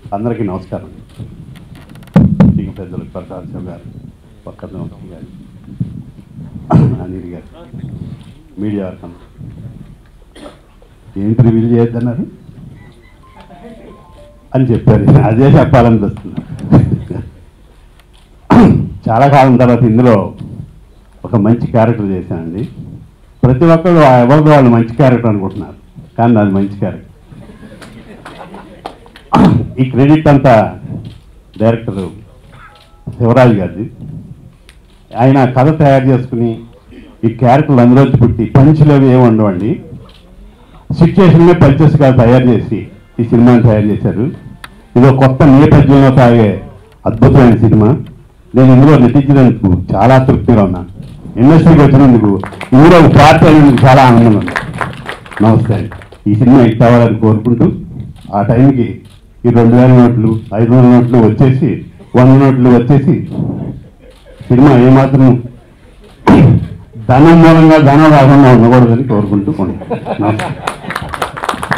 అందరికీ నమస్కారం మీటింగ్ పెద్దలు ప్రసాద్ శివ గారు పక్కన వంశీ గారు అనిల్ గారు మీడియా వర్గం ఏంటి రివీల్ చేయొద్దన్నారు అని చెప్పారు అదే చెప్పాలనిపిస్తుంది చాలా కాలం తర్వాత ఇందులో ఒక మంచి క్యారెక్టర్ చేశానండి ప్రతి ఒక్కరు ఎవరిదో వాళ్ళు మంచి క్యారెక్టర్ అనుకుంటున్నారు కానీ అది మంచి క్యారెక్టర్ ఈ క్రెడిట్ అంతా డైరెక్టర్ శివరాజు గారిది ఆయన కథ తయారు చేసుకుని ఈ క్యారెక్టర్లు అందులోంచి పుట్టి పంచులు అవి ఏమి ఉండవండి సిచ్యుయేషన్నే పంచెస్గా తయారు చేసి ఈ సినిమాని తయారు చేశారు ఇది ఒక కొత్త నేపథ్యంలో సాగే అద్భుతమైన సినిమా నేను ఇందులో నటించినందుకు చాలా తృప్తిగా ఉన్నాను ఇండస్ట్రీకి వచ్చినందుకు ఇందులో ఒక పార్ట్ అయినందుకు చాలా ఆనందంగా ఉంది నమస్తే అండి. ఈ సినిమా హిట్ అవ్వాలని కోరుకుంటూ ఆ టైంకి ఈ రెండు వేల నోట్లు ఐదు వందల నోట్లు వచ్చేసి వంద నోట్లు వచ్చేసి సినిమా ఏమాత్రం ధనం మూలంగా ధనం రాకుండా ఉండకూడదని కోరుకుంటూ ఉంటాను నమస్తే